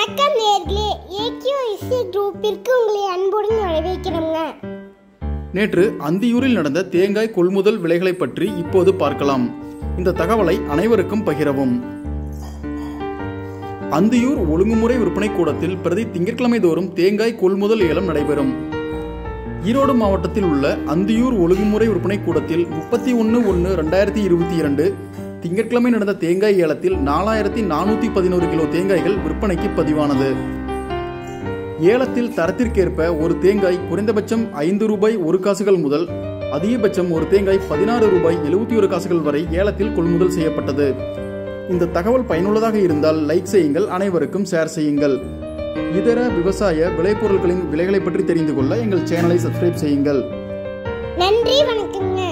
வணக்கம் நேர்களே ஏகியூ இசை குரூப்பிற்கு உங்களை அன்புடன் வரவேற்கிறோங்க நேற்று அந்தியூரில் நடந்த தேங்காய் கொள்முதல் விலைகளை பற்றி இப்போது பார்க்கலாம் இந்த தகவலை அனைவருக்கும் பகிரவும் அந்தியூர் ஒழுங்குமுறை விற்பனை கூடத்தில் பிரதி திங்கட்கிழமை தோறும் தேங்காய் கொள்முதல் ஏலம் நடைபெறும் ஈரோடு மாவட்டத்தில் உள்ள அந்தியூர் ஒழுங்குமுறை விற்பனை கூடத்தில் முப்பத்தி ஒன்று ஒன்று ரெண்டாயிரத்தி இருபத்தி இரண்டு திங்கட்கிழமை நடந்த தேங்காய் ஏலத்தில் நாலாயிரத்தி நானூற்றி பதினோரு கிலோ தேங்காய்கள் விற்பனைக்கு பதிவானது ஏலத்தில் தரத்திற்கேற்ப ஒரு தேங்காய் குறைந்தபட்சம் ஐந்து ரூபாய் ஒரு காசுகள் முதல் அதிகபட்சம் ஒரு தேங்காய் பதினாறு ரூபாய் எழுபத்தி ஒரு காசுகள் வரை ஏலத்தில் கொள்முதல் செய்யப்பட்டது இந்த தகவல் பயனுள்ளதாக இருந்தால் லைக் செய்யுங்கள் அனைவருக்கும் ஷேர் செய்யுங்கள் இதர விவசாய விளைபொருட்களின் விலைகளை பற்றி தெரிந்து கொள்ள எங்கள் சேனலை சப்ஸ்கிரைப் செய்யுங்கள் நன்றி வணக்கங்க